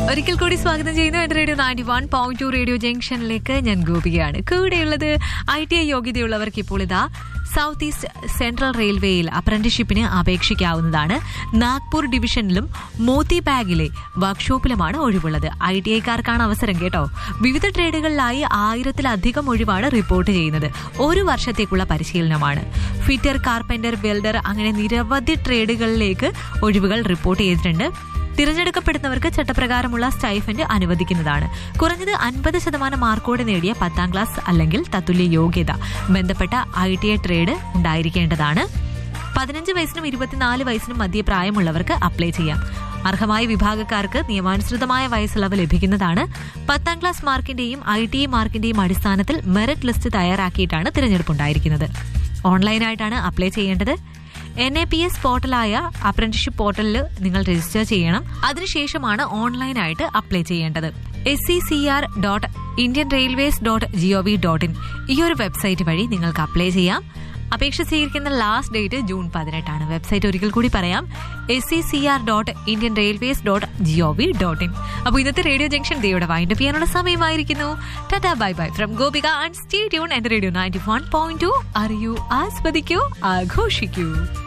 ഒരിക്കൽ കൂടി സ്വാഗതം ചെയ്യുന്നു എന്റെ radio ninety one point two radio ജംഗ്ഷനിലേക്ക് ഞാൻ ഗോപികയാണ് കൂടെയുള്ളത് ഐ ടി ഐ യോഗ്യതയുള്ളവർക്ക് ഇപ്പോൾ ഇതാ സൗത്ത് ഈസ്റ്റ് സെൻട്രൽ റെയിൽവേയിൽ അപ്രന്റീഷിപ്പിന് അപേക്ഷിക്കാവുന്നതാണ് നാഗ്പൂർ ഡിവിഷനിലും മോത്തി ബാഗിലെ വർക്ക്ഷോപ്പിലുമാണ് ഒഴിവുള്ളത് ഐ ടി ഐക്കാർക്കാണ് അവസരം കേട്ടോ വിവിധ ട്രേഡുകളിലായി ആയിരത്തിലധികം ഒഴിവാണ് റിപ്പോർട്ട് ചെയ്യുന്നത് ഒരു വർഷത്തേക്കുള്ള പരിശീലനമാണ് ഫിറ്റർ കാർപ്പന്റർ വെൽഡർ അങ്ങനെ നിരവധി ട്രേഡുകളിലേക്ക് ഒഴിവുകൾ റിപ്പോർട്ട് ചെയ്തിട്ടുണ്ട് തിരഞ്ഞെടുക്കപ്പെടുന്നവർക്ക് ചട്ടപ്രകാരമുള്ള സ്റ്റൈഫൻഡ് അനുവദിക്കുന്നതാണ് കുറഞ്ഞത് അൻപത് ശതമാനം മാർക്കോടെ നേടിയ പത്താം ക്ലാസ് അല്ലെങ്കിൽ തത്തുല്യ യോഗ്യത ബന്ധപ്പെട്ട ഐ ടി ഐ ട്രേഡ് ഉണ്ടായിരിക്കേണ്ടതാണ് പതിനഞ്ച് വയസ്സിനും ഇരുപത്തിനാല് വയസ്സിനും മധ്യ പ്രായമുള്ളവർക്ക് അപ്ലൈ ചെയ്യാം അർഹമായ വിഭാഗക്കാർക്ക് നിയമാനുസൃതമായ വയസ്സിളവ് ലഭിക്കുന്നതാണ് പത്താം ക്ലാസ് മാർക്കിന്റെയും ഐ ടി ഐ മാർക്കിന്റെയും അടിസ്ഥാനത്തിൽ മെറിറ്റ് ലിസ്റ്റ് തയ്യാറാക്കിയിട്ടാണ് തിരഞ്ഞെടുപ്പുണ്ടായിരിക്കുന്നത് ഓൺലൈനായിട്ടാണ് അപ്ലൈ ചെയ്യേണ്ടത് എൻ എ പി എസ് പോർട്ടലായ അപ്രന്റീഷിപ്പ് പോർട്ടലിൽ നിങ്ങൾ രജിസ്റ്റർ ചെയ്യണം അതിനുശേഷമാണ് ഓൺലൈനായിട്ട് അപ്ലൈ ചെയ്യേണ്ടത് S C C R dot Indian railways dot G O V dot I N ഒരു വെബ്സൈറ്റ് വഴി നിങ്ങൾക്ക് അപ്ലൈ ചെയ്യാം അപേക്ഷ സ്വീകരിക്കുന്ന ലാസ്റ്റ് ഡേറ്റ് ജൂൺ പതിനെട്ടാണ് വെബ്സൈറ്റ് ഒരിക്കൽ കൂടി പറയാം S C C R dot Indian railways dot G O V dot I അപ്പോൾ ഇന്നത്തെ റേഡിയോ ജംഗ്ഷൻ ദേയുടെ വൈൻഡപ്പ് ചെയ്യാനുള്ള സമയമായിരിക്കുന്നു tata bye bye from Gopika and stay tune എന്റെ radio ninety one point two അറിയൂ ആസ്വദിക്കൂ ആഘോഷിക്കൂ